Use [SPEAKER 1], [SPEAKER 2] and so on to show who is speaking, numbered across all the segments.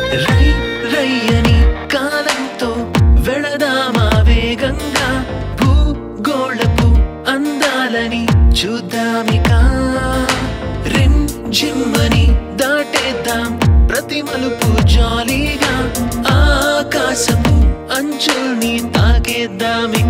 [SPEAKER 1] రై రయ్యని కాలంతో వెళదామా వేగంగా భూగోళపు అందాలని చూద్దామిక రిమ్ జిమ్మని దాటేద్దాం ప్రతి మలుపు జాలీగా ఆకాశపు అంచుల్ని తాకేద్దామిక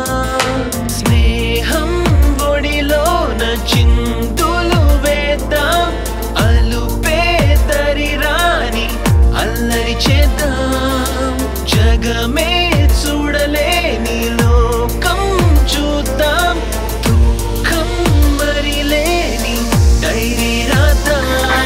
[SPEAKER 1] స్నేహం ఒడిలోన చిందులు వేద్దాం అలుపే దరి రాని అల్లరి చేద్దాం జగమే చూడలేని లోకం చూద్దాం దుఃఖం మరి లేని డైరీ రాద్దాం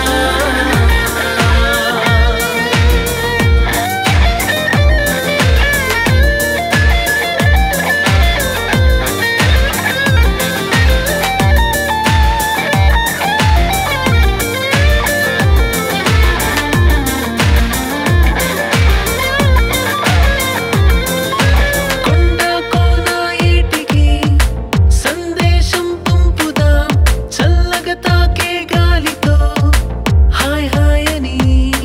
[SPEAKER 1] కొండ కోన ఏటికి సందేశం పంపుదాం చల్లగా తాకే గాలితో హాయ్ హాయ్ అని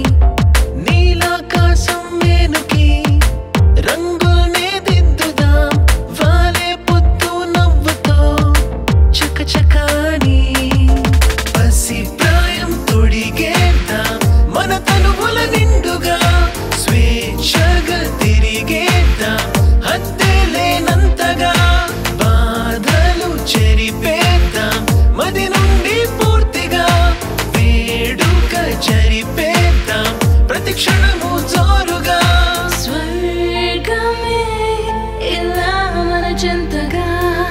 [SPEAKER 1] నీలాకాశం మేనుకి రంగుల్నే దిద్దుదాం వాలే పొద్దు నవ్వుతో చక చకాని పసి ప్రాయం తొడిగేద్దాం మన తనువుల నిండుగా స్వేచ్ఛగా తిరిగేద్దాం హద్దే లేనంతగా బాధలు చెరిపేద్దాం మది నుండి పూర్తిగా వేడుక జరిపేద్దాం ప్రతి క్షణము జోరుగా
[SPEAKER 2] స్వర్గమే ఇలా మన చెంతగా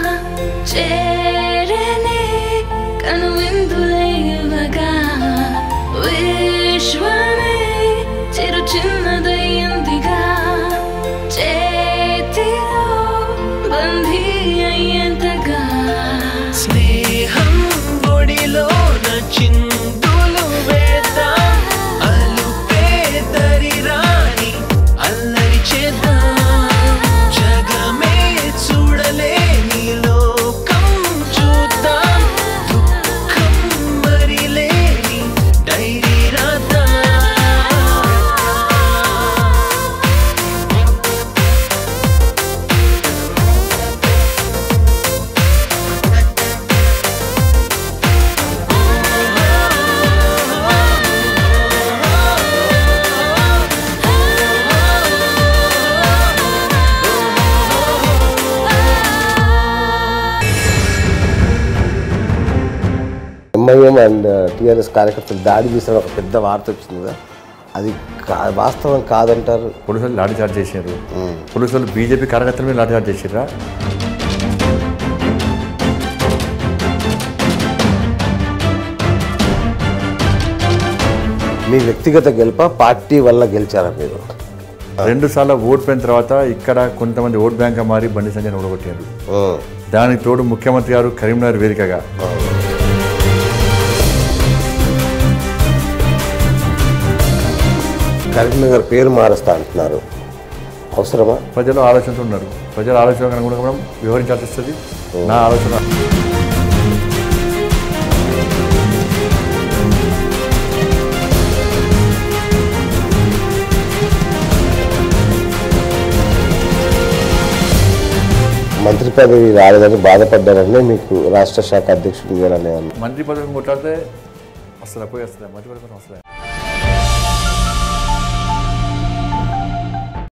[SPEAKER 2] చేరనే కనువిందులైవగా విశ్వమే చిరు చిన్నదయ్యందిగా చేతిలో బందీ అయ్యేంతగా
[SPEAKER 1] స్నేహం ఒడిలోన చిందులు వేద్దాం అలుపే దరి రాని అల్లరి చేద్దాం జగమే చూడలేని లోకం చూద్దాం దుఃఖం మరి లేని డైరీ రాద్దాం
[SPEAKER 3] ఎంఐఎం అండ్ టీఆర్ఎస్ కార్యకర్తలు దాడి చేసిన ఒక పెద్ద వార్త వచ్చింది కదా అది కా- వాస్తవం కాదంటారు
[SPEAKER 4] పోలీసులు లాఠీ చార్జ్ చేశారు పోలీసులు బీజేపీ కార్యకర్తల మీద లాఠీ చార్జ్ చేసిర్రా
[SPEAKER 3] మీ వ్యక్తిగత గెలుప పార్టీ వల్ల గెలిచారా మీరు
[SPEAKER 4] రెండు సార్లు ఓడిపోయిన తర్వాత ఇక్కడ కొంతమంది ఓట్ బ్యాంక్ మారి బండి సంజయ్ ఓడగొట్టారు
[SPEAKER 3] ఉమ్.
[SPEAKER 4] దానికి తోడు ముఖ్యమంత్రి గారు కరీంనగర్ వేదికగా
[SPEAKER 3] కరీంనగర్ పేరు మారుస్తా అంటున్నారు అవసరమా
[SPEAKER 4] ప్రజలు ఆలోచనతో ఉన్నారు ప్రజల ఆలోచన అనుగుణంగా మనం వివరించాల్సి వస్తుంది నా ఆలోచన
[SPEAKER 3] మంత్రి పదవి రాలేదని బాధపడ్డారని మీకు రాష్ట్ర శాఖ అధ్యక్షుడు ఇవ్వాలని
[SPEAKER 4] మంత్రి పదవి కొట్లాడితే వస్తుంది పోయి వస్తుంది మంత్రి పదవి వస్తుంది